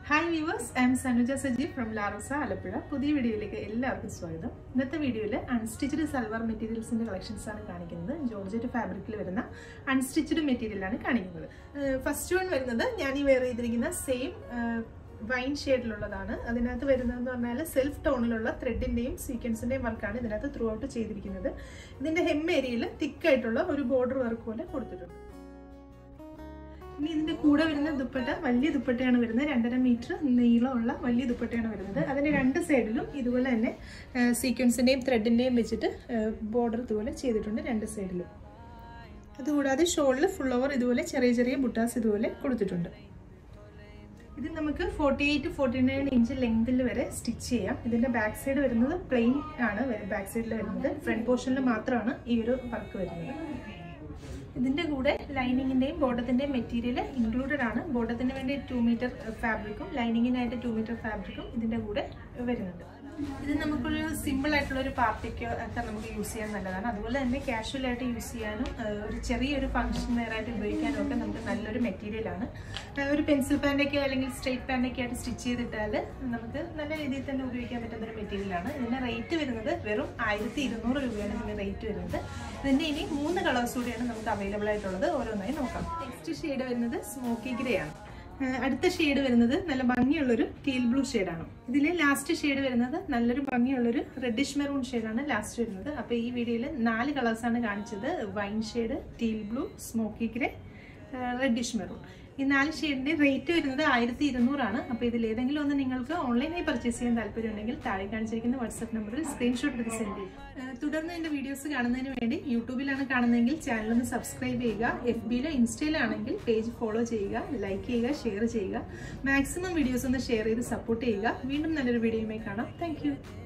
hi viewers I am Sanuja Sajeev from Larosa Alappuzha പുതിയ വീഡിയോയിലേക്ക് എല്ലാവർക്കും സ്വാഗതം ഇന്നത്തെ വീഡിയോയിൽ അൺസ്റ്റിച്ച്ഡ് സൽവാർ മെറ്റീരിയൽസിന്റെ കളക്ഷൻസ് ആണ് കാണിക്കുന്നത് ജോർജറ്റ് ഫാബ്രിക്കിൽ വരുന്ന അൺസ്റ്റിച്ച്ഡ് മെറ്റീരിയലാണ് കാണിക്കുന്നത് ഫസ്റ്റ് വൺ വരുന്നത് ഞാൻ ഈ വെയർ ചെയ്തിരിക്കുന്ന സെയിം വൈൻ ഷെയ്ഡിലുള്ളതാണ് അതിനകത്ത് വരുന്നതെന്ന് പറഞ്ഞാൽ സെൽഫ് ടോണിലുള്ള ത്രെഡിന്റെയും സീക്വൻസിന്റെയും വർക്കാണ് ഇതിനകത്ത് ത്രൂ ഔട്ട് ചെയ്തിരിക്കുന്നത് ഇതിന്റെ ഹെം ഏരിയയിൽ തിക്കായിട്ടുള്ള ഒരു ബോർഡർ വർക്ക് പോലെ കൊടുത്തിട്ടുണ്ട് ഇനി ഇതിന്റെ കൂടെ വരുന്ന ദുപ്പട്ട വലിയ ദുപ്പട്ടയാണ് വരുന്നത് രണ്ടര മീറ്റർ നീളമുള്ള വലിയ ദുപ്പട്ടയാണ് വരുന്നത് അതിന്റെ രണ്ട് സൈഡിലും ഇതുപോലെ തന്നെ സീക്വൻസിന്റെയും ത്രെഡിന്റെയും വെച്ചിട്ട് ബോർഡർ ഇതുപോലെ ചെയ്തിട്ടുണ്ട് രണ്ട് സൈഡിലും അതുകൂടാതെ ഷോളിൽ ഫുൾ ഓവർ ഇതുപോലെ ചെറിയ ചെറിയ ബുട്ടാസ് ഇതുപോലെ കൊടുത്തിട്ടുണ്ട് ഇത് നമുക്ക് forty eight forty nine inch ലെങ്തിൽ വരെ സ്റ്റിച്ച് ചെയ്യാം ഇതിന്റെ ബാക്ക് സൈഡ് വരുന്നത് പ്ലെയിൻ ആണ് ബാക്ക് സൈഡിൽ വരുന്നത് ഫ്രണ്ട് പോർഷനിൽ മാത്രമാണ് ഈ ഒരു വർക്ക് വരുന്നത് ഇതിന്റെ കൂടെ ലൈനിങ്ങിന്റെയും ബോർഡത്തിന്റെയും മെറ്റീരിയൽ ഇൻക്ലൂഡഡ് ആണ് ബോർഡത്തിന് വേണ്ടി ടു മീറ്റർ ഫാബ്രിക്കും ലൈനിങ്ങിനായിട്ട് ടു മീറ്റർ ഫാബ്രിക്കും ഇതിന്റെ കൂടെ വരുന്നുണ്ട് ഇത് നമുക്കൊരു സിമ്പിൾ ആയിട്ടുള്ള ഒരു പാർട്ടിക്ക് ഒക്കെ നമുക്ക് യൂസ് ചെയ്യാൻ നല്ലതാണ് അതുപോലെ തന്നെ കാഷ്വൽ ആയിട്ട് യൂസ് ചെയ്യാനും ഒരു ചെറിയൊരു ഫംഗ്ഷൻ വെയറായിട്ട് ഉപയോഗിക്കാനും ഒക്കെ നമുക്ക് നല്ലൊരു മെറ്റീരിയലാണ് ഒരു പെൻസിൽ പാൻറ്റൊക്കെ അല്ലെങ്കിൽ സ്ട്രെയിറ്റ് പാൻറ്റൊക്കെ ആയിട്ട് സ്റ്റിച്ച് ചെയ്തിട്ടാൽ നമുക്ക് നല്ല രീതിയിൽ തന്നെ ഉപയോഗിക്കാൻ പറ്റുന്ന ഒരു മെറ്റീരിയലാണ് ഇതിന്റെ റേറ്റ് വരുന്നത് വെറും ആയിരത്തി ഇരുന്നൂറ് രൂപയാണ് ഇതിന്റെ റേറ്റ് വരുന്നത് ഇതിന്റെ ഇനി മൂന്ന് കളേഴ്സ് കൂടിയാണ് നമുക്ക് അവൈലബിൾ ആയിട്ടുള്ളത് ഓരോന്നായി നോക്കാം നെക്സ്റ്റ് ഷെയ്ഡ് വരുന്നത് സ്മോക്കി ഗ്രേ ആണ് അടുത്ത ഷെയ്ഡ് വരുന്നത് നല്ല ഭംഗിയുള്ളൊരു ടീൽ ബ്ലൂ ഷെയ്ഡാണ് ഇതിലെ ലാസ്റ്റ് ഷെയ്ഡ് വരുന്നത് നല്ലൊരു ഭംഗിയുള്ളൊരു റെഡിഷ് മെറൂൺ ഷെയ്ഡാണ് ലാസ്റ്റ് വരുന്നത് അപ്പോൾ ഈ വീഡിയോയിൽ നാല് കളേഴ്സാണ് കാണിച്ചത് wine shade teal blue smoky grey reddish maroon ഈ നാല് ഷെയ്ഡിന്റെ റേറ്റ് വരുന്നത് ആയിരത്തി ഇരുന്നൂറാണ് അപ്പോൾ ഇതിൽ ഏതെങ്കിലും ഒന്ന് നിങ്ങൾക്ക് ഓൺലൈനായി പർച്ചേസ് ചെയ്യാൻ താല്പര്യമുണ്ടെങ്കിൽ താഴെ കാണിച്ചിരിക്കുന്ന വാട്സ്ആപ്പ് നമ്പറിൽ സ്ക്രീൻഷോട്ട് എടുത്ത് സെൻഡ് ചെയ്യും തുടർന്ന് എൻ്റെ വീഡിയോസ് കാണുന്നതിന് വേണ്ടി യൂട്യൂബിലാണ് കാണുന്നതെങ്കിൽ ചാനൽ ഒന്ന് സബ്സ്ക്രൈബ് ചെയ്യുക എഫ് ബിയിലോ ഇൻസ്റ്റയിലാണെങ്കിൽ പേജ് ഫോളോ ചെയ്യുക ലൈക്ക് ചെയ്യുക ഷെയർ ചെയ്യുക മാക്സിമം വീഡിയോസ് ഒന്ന് ഷെയർ ചെയ്ത് സപ്പോർട്ട് ചെയ്യുക വീണ്ടും നല്ലൊരു വീഡിയോയുമായി കാണാം താങ്ക്